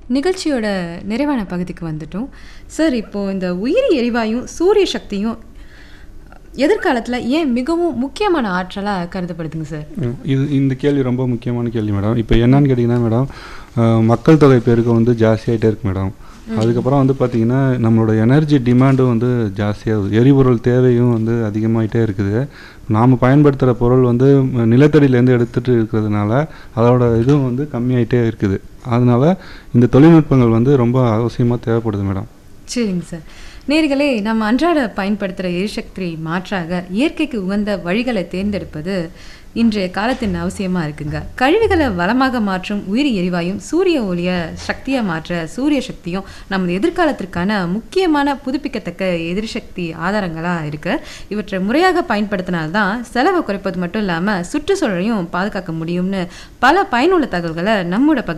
நிகழ்ச்சியோட நிறைவான பகுதிக்கு வந்துட்டோம் சார் இப்போ இந்த உயிரி எரிவாயும் சூரிய சக்தியும் எதிர்காலத்தில் ஏன் மிகவும் முக்கியமான ஆற்றலாக கருதப்படுதுங்க சார் ம், இது இந்த கேள்வி ரொம்ப முக்கியமான கேள்வி மேடம் இப்போ என்னன்னு கேட்டிங்கன்னா மேடம் அஹ், மக்கள் தொகை பெருக்கம் வந்து ஜாஸ்தியாகிட்டே இருக்கு மேடம் அதுக்கப்புறம் வந்து பார்த்திங்கன்னா நம்மளோட எனர்ஜி டிமாண்டும் வந்து ஜாஸ்தியாகுது எரிபொருள் தேவையும் வந்து அதிகமாகிட்டே இருக்குது நாம் பயன்படுத்துகிற பொருள் வந்து ம, நிலத்தடியிலேருந்து எடுத்துகிட்டு இருக்கிறதுனால அதோட இதுவும் வந்து கம்மியாயிட்டே இருக்குது அதனால இந்த தொழில்நுட்பங்கள் வந்து ரொம்ப அவசியமாக தேவைப்படுது மேடம் சரிங்க சார் நேர்களே நம்ம அன்றாட பயன்படுத்துகிற எரிசக்தி மாற்றாக இயற்கைக்கு உகந்த வழிகளை தேர்ந்தெடுப்பது இன்றைய காலத்தின் அவசியமாக இருக்குங்க கழிவுகளை வளமாக மாற்றும் உயிரி எரிவாயும் சூரிய ஒளியை சக்தியாக மாற்ற சூரிய சக்தியும் நமது எதிர்காலத்திற்கான முக்கியமான புதுப்பிக்கத்தக்க எதிர்சக்தி ஆதாரங்களாக இருக்கு இவற்றை முறையாக பயன்படுத்தினால்தான் செலவை குறைப்பது மட்டும் இல்லாமல் சுற்றுச்சூழலையும் பாதுகாக்க முடியும்னு பல பயனுள்ள தகவல்களை நம்மோட பகுதி